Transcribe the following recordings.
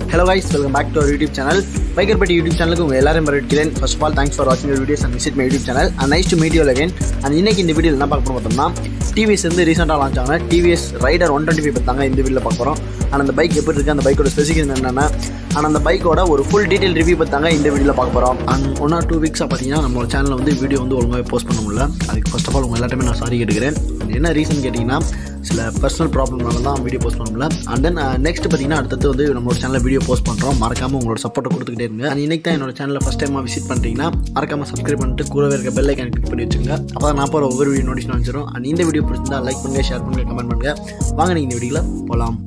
hello guys welcome back to YouTube channel biker buddy YouTube சேனலுக்கு உங்கள் எல்லாரும் வரவேற்கிறேன் first of all thanks for வாட்சிங் videos and visit my YouTube channel and nice to meet you again and இன்னைக்கு இந்த video என்ன பார்க்க போகிறோம் பார்த்தோம்னா டிவிஎஸ் வந்து ரீசெண்டாக லான்ச் ஆன TVS Raider one twenty five பத்தாங்க இந்த வீடியோவில் பார்க்க போகிறோம் அண்ட் அந்த பைக் எப்படி இருக்குது அந்த பைக்கோட ஸ்பெசிஃபிகேஷன் என்னென்ன அண்ட் அந்த பைக்கோட ஒரு ஃபுல் டீட்டெயில் ரிவ்யூ பார்த்தாங்க இந்த வீடியோவில் பார்க்க போகிறோம் அண்ட் ஒன் ஆர் டூ வீக்ஸாக பார்த்தீங்கன்னா நம்மளோட சேனலில் வந்து வீடியோ வந்து ஒழுங்காக போஸ்ட் பண்ண முடியல அதுக்கு ஃபர்ஸ்ட் ஆஃப் ஆல் உங்கள் எல்லாத்தையுமே நான் சாரி கேட்டுக்கிறேன் என்ன ரீசன் கேட்டிங்கன்னா சில பர்சனல் ப்ராப்ளம்னால தான் வீடியோ போஸ்ட் பண்ண முடியல அண்ட் தென் நெக்ஸ்ட் பார்த்தீங்கன்னா அடுத்தது வந்து நம்மளோட சேனலில் வீடியோ போஸ்ட் பண்ணுறோம் மறக்காமல் உங்களோட சப்போர்ட்டை கொடுத்துக்கிட்டே இருங்க அண்ட் இன்னைக்கு தான் என்னோட சேனலில் ஃபஸ்ட் டைமாக விசிட் பண்ணுறீங்கன்னா மறக்காமல் சப்ஸ்கிரைப் பண்ணிட்டு கூடவே இருக்க பெல் ஐக்கான் கிளிக் பண்ணி வச்சுங்க அப்போ தான் நான் போகிற ஒவ்வொரு வீடியோ நோட்டிஸ் வந்துச்சிடும் அண்ட் இந்த வீடியோ பிடிச்சிருந்தா லைக் பண்ணுங்க ஷேர் பண்ணுங்க கமெண்ட் பண்ணுங்க வாங்க நீங்கள் இந்த வீடியோவில் போகலாம்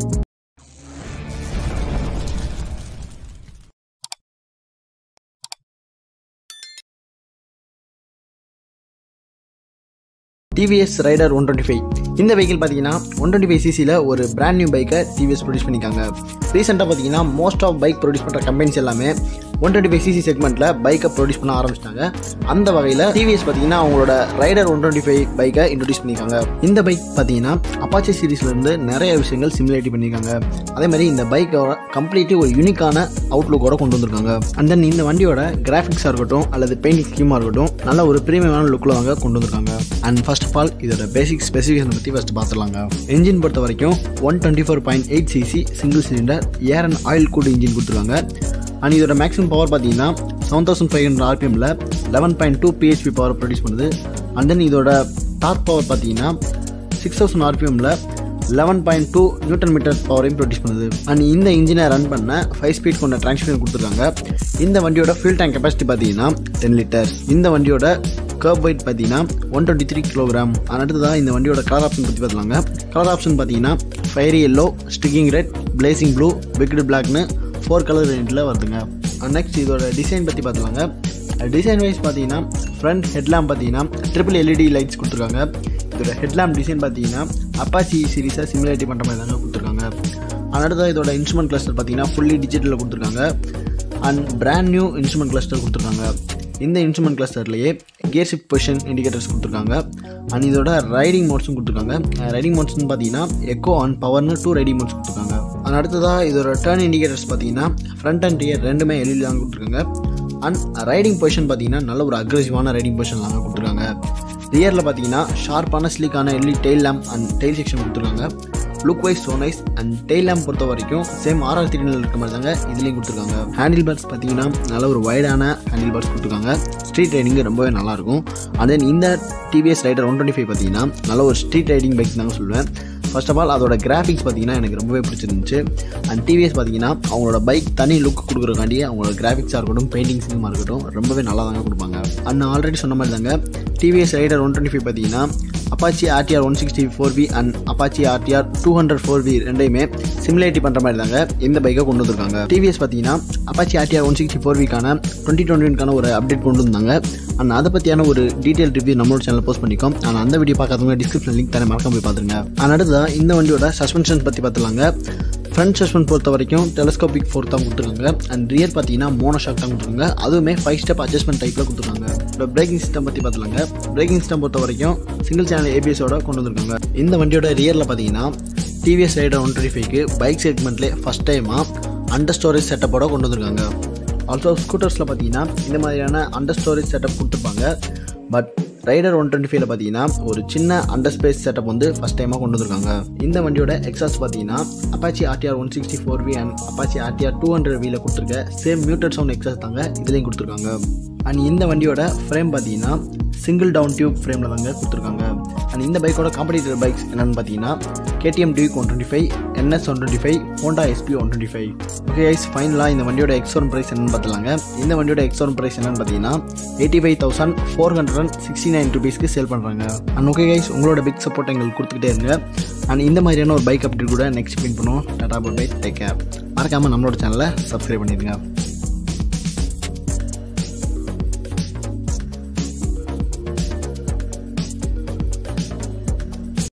TVS Raider one twenty five இந்த வெஹிக்கிள் பார்த்தீங்கன்னா ஒன் டுவெண்ட்டி ஃபைவ் சிசியில் ஒரு பிராண்ட் நியூ பைக்கை டிவிஎஸ் ப்ரொடியூஸ் பண்ணியிருக்காங்க ரீசெண்டாக பார்த்தீங்கன்னா மோஸ்ட் ஆஃப் பைக் ப்ரொடியூஸ் பண்ணுற கம்பெனிஸ் எல்லாமே ஒன் டுவெண்ட்டி ஃபைவ் சிசி செக்மெண்ட்டில் பைக்கை ப்ரொடியூஸ் பண்ண ஆரம்பிச்சிட்டாங்க அந்த வகையில் டிவிஎஸ் பார்த்தீங்கன்னா அவங்களோட ரைடர் ஒன் டுவெண்ட்டி ஃபைவ் பைக்கை இன்ட்ரடியூஸ் பண்ணியிருக்காங்க இந்த பைக் பார்த்தீங்கன்னா அப்பாச்சி சீரீஸ்லேருந்து நிறைய விஷயங்கள் சிமிலேட்டி பண்ணியிருக்காங்க அதே மாதிரி இந்த பைக்கோட கம்ப்ளீட்லி ஒரு யூனிக்கான அவுட்லுக்கோட கொண்டு வந்திருக்காங்க அண்ட் தென் இந்த வண்டியோட கிராஃபிக்ஸாக இருக்கட்டும் அல்லது பெயிண்டிங் ஸ்கீமாக இருக்கட்டும் நல்ல ஒரு ப்ரீமியமான லுக்கில் வாங்க கொண்டு வந்திருக்காங்க அண்ட் ஃபர்ஸ்ட் ஆஃப் ஆல் இதோட பேசிக் ஸ்பெசிஃபிகேஷன் பற்றி ஃபஸ்ட் பார்த்துலாங்க இன்ஜின் பொறுத்த வரைக்கும் one twenty four point eight CC single cylinder air and oil cooled engine கொடுத்துருக்காங்க அண்ட் இதோட மேக்ஸிமம் பவர் பார்த்தீங்கன்னா செவன் தௌசண்ட் ஃபைவ் ஹண்ட்ரட் ஆர்பிஎம்மில் eleven point two BHP power produce பண்ணுது அண்ட் தென் இதோட டார்க் பவர் பார்த்தீங்கன்னா six thousand ஆர்பிஎம்மில் eleven point two newton metre பவரையும் produce பண்ணுது அண்ட் இந்த இன்ஜினை ரன் பண்ண ஃபைவ் ஸ்பீட் கொண்ட டிரான்ஸ்மிஷன் கொடுத்துருக்காங்க இந்த வண்டியோட ஃபியூல் டேங்க் கெப்பாசிட்டி பார்த்தீங்கன்னா டென் லிட்டர்ஸ் இந்த வண்டியோட கர்ப் வெயிட் பார்த்தீங்கன்னா ஒன் டுவெண்ட்டி த்ரீ கிலோகிராம் அடுத்ததாக இந்த வண்டியோட கலர் ஆப்ஷன் பற்றி பார்த்துலாங்க கலர் ஆப்ஷன் பார்த்தீங்கன்னா fiery yellow sticking red blazing blue wicked பிளாக்னு ஃபோர் கலர் வேரியண்ட்டில் வருதுங்க நெக்ஸ்ட் இதோட டிசைன் பற்றி பார்த்துலாங்க டிசைன் வைஸ் பார்த்தீங்கன்னா ஃப்ரண்ட் ஹெட்லாம்ப் பார்த்தீங்கன்னா ட்ரிபிள் எல்இடி லைட்ஸ் கொடுத்துருக்காங்க இதோட ஹெட்லாம்ப் டிசைன் பார்த்தீங்கன்னா அப்பாச்சி சீரிஸை சிமிலேட்டி பண்ணுற மாதிரி தாங்க கொடுத்துருக்காங்க அடுத்ததாக இதோட இன்ஸ்ட்ருமெண்ட் கிளஸ்டர் பார்த்தீங்கன்னா ஃபுல்லி டிஜிட்டலில் கொடுத்துருக்காங்க and brand new instrument cluster கொடுத்துருக்காங்க இந்த இன்ஸ்ட்ருமெண்ட் கிளஸ்டர்லேயே கியர் ஷிஃப்ட் பொசிஷன் இண்டிகேட்டர்ஸ் கொடுத்துருக்காங்க அண்ட் இதோட ரைடிங் மோட்ஸும் கொடுத்துருக்காங்க ரைடிங் மோட்ஸ்னு பார்த்தீங்கன்னா எக்கோ அண்ட் பவர்னு டூ ரைடிங் மோட்ஸ் கொடுத்துருக்காங்க அண்ட் அடுத்ததாக இதோட டேர்ன் இண்டிகேட்டர்ஸ் பார்த்தீங்கன்னா ஃப்ரண்ட் அண்ட் ரியர் ரெண்டுமே எல்இடி தான் கொடுத்துருக்காங்க அண்ட் ரைடிங் பொசிஷன் பார்த்தீங்கன்னா நல்ல ஒரு அக்ரெசிவான ரைடிங் பொசிஷன் தாங்க கொடுத்துருக்காங்க ரியரில் பார்த்தீங்கன்னா ஷார்ப்பான ஸ்லீக்கான LED tail lamp and tail section கொடுத்துருக்காங்க look wise so nice and tail lamp பொறுத்த வரைக்கும் சேம் ஆர்ஆர் த்ரீனில் இருக்க மாதிரி தாங்க இதுலேயும் கொடுத்துருக்காங்க ஹேண்டில் பார்ஸ் பார்த்தீங்கன்னா நல்ல ஒரு வைடான ஹேண்டில் பார்ஸ் கொடுத்துருக்காங்க ஸ்ட்ரீட் ரைடிங்கு ரொம்பவே நல்லாயிருக்கும் அண்ட் தென் இந்த TVS Raider one twenty five பார்த்தீங்கன்னா நல்ல ஒரு ஸ்ட்ரீட் ரைடிங் பைக் தாங்க சொல்லுவேன் ஃபர்ஸ்ட் ஆஃப் ஆல் அதோட கிராஃபிக்ஸ் பார்த்தீங்கன்னா எனக்கு ரொம்பவே பிடிச்சிருந்துச்சு அண்ட் டிவிஎஸ் பார்த்தீங்கன்னா அவங்களோட பைக் தனி லுக் கொடுக்குறக்காண்டி அவங்களோட கிராஃபிக்ஸாக இருக்கட்டும் பெயிண்டிங் சினிமா இருக்கட்டும் ரொம்பவே நல்லா தாங்க கொடுப்பாங்க அண்ட் ஆல்ரெடி சொன்ன மாதிரி தாங்க TVS Raider one twenty five பார்த்தீங்கன்னா Apache RTR one sixty four V and Apache RTR two hundred four V ரெண்டையுமே சிமிலேட்டி பண்ணுற மாதிரி தாங்க இந்த பைக்கை கொண்டு வந்திருக்காங்க டிவிஎஸ் பார்த்தீங்கன்னா Apache RTR one sixty four விக்கான டுவெண்ட்டி டுவெண்ட்டிக்கான ஒரு அப்டேட் கொண்டு வந்தாங்க அண்ட் அதை பற்றியான ஒரு டீட்டெயில் ரிவ்யூ நம்மளோட சேனல் போஸ்ட் பண்ணிக்கோம் அண்ட் அந்த வீடியோ பார்க்காதவங்க டிஸ்கிரிப்ஷன் லிங்க் தர மறக்காம போய் பார்த்துருங்க அண்ட் அடுத்ததாக இந்த வண்டியோட சஸ்பென்ஷன் பற்றி பார்த்துலாங்க ஃப்ரண்ட் சஸ்பென்ஸ் பொறுத்த வரைக்கும் டெலஸ்கோபிக் ஃபோர் தான் கொடுத்துருக்காங்க அண்ட் ரியர் பார்த்தீங்கன்னா மோனோ ஷாக் தான் கொடுத்துருக்காங்க அதுவுமே ஃபைவ் ஸ்டெப் அட்ஜஸ்ட்மெண்ட் டைப்பில் கொடுத்துருக்காங்க இப்போ பிரேக்கிங் சிஸ்டம் பற்றி பார்த்துலாங்க பிரேக்கிங் சிஸ்டம் பொறுத்த வரைக்கும் சிங்கிள் சேனல் ஏபிஎஸோட கொண்டு வந்திருக்காங்க இந்த வண்டியோட ரியரில் பார்த்தீங்கன்னா டிவிஎஸ் ரைடர் ஒன் டுவெண்ட்டி ஃபைவ்க்கு பைக் செக்மெண்ட்லேயே ஃபஸ்ட் டைமாக அண்டர் ஸ்டோரேஜ் செட்டப்போட கொண்டு வந்திருக்காங்க ஆல்சோ ஸ்கூட்டர்ஸில் பார்த்தீங்கன்னா இந்த மாதிரியான அண்டர் ஸ்டோரேஜ் செட்டப் கொடுத்துருப்பாங்க பட் ரைடர் ஒன் டுவெண்ட்டி ஃபைவ்ல பார்த்தீங்கன்னா ஒரு சின்ன அண்டர் ஸ்பேஸ் செட்டப் வந்து ஃபஸ்ட் டைமாக கொண்டு வந்திருக்காங்க இந்த வண்டியோட எக்ஸாஸ்ட் பார்த்தீங்கன்னா Apache RTR one sixty four V and Apache RTR two hundred வியில் கொடுத்துருக்க சேம் மியூட்டட் சவுண்ட் எக்ஸாஸ் தாங்க இதுலேயும் கொடுத்துருக்காங்க அண்ட் இந்த வண்டியோட ஃப்ரேம் பார்த்தீங்கன்னா சிங்கிள் டவுன் டியூப் ஃப்ரேமில் தாங்க கொடுத்துருக்காங்க அண்ட் இந்த பைக்கோட காம்படிட்டர் பைக்ஸ் என்னென்னு பார்த்தீங்கன்னா KTM Duke one twenty five NS one twenty five Honda SP one twenty five okay ஐஸ் ஃபைனலாக இந்த வண்டியோட எக்ஸோன் ப்ரைஸ் என்னன்னு பார்த்துலாங்க இந்த வண்டியோட எக்ஸோன் ப்ரைஸ் என்னன்னு பார்த்தீங்கன்னா eighty five thousand four hundred and sixty nine ருபீஸ்க்கு சேல் பண்ணுறாங்க அண்ட் ஓகே கைஸ் உங்களோட பிக் சப்போர்ட் எங்களுக்கு கொடுத்துக்கிட்டே இருங்க அண்ட் இந்த மாதிரியான ஒரு பைக் அப்டேட் கூட நெக்ஸ்ட் மீட் பண்ணுவோம் டாடா பை டேக் கேர் மறக்காமல் நம்மளோட சேனலை சப்ஸ்கிரைப் பண்ணிடுங்க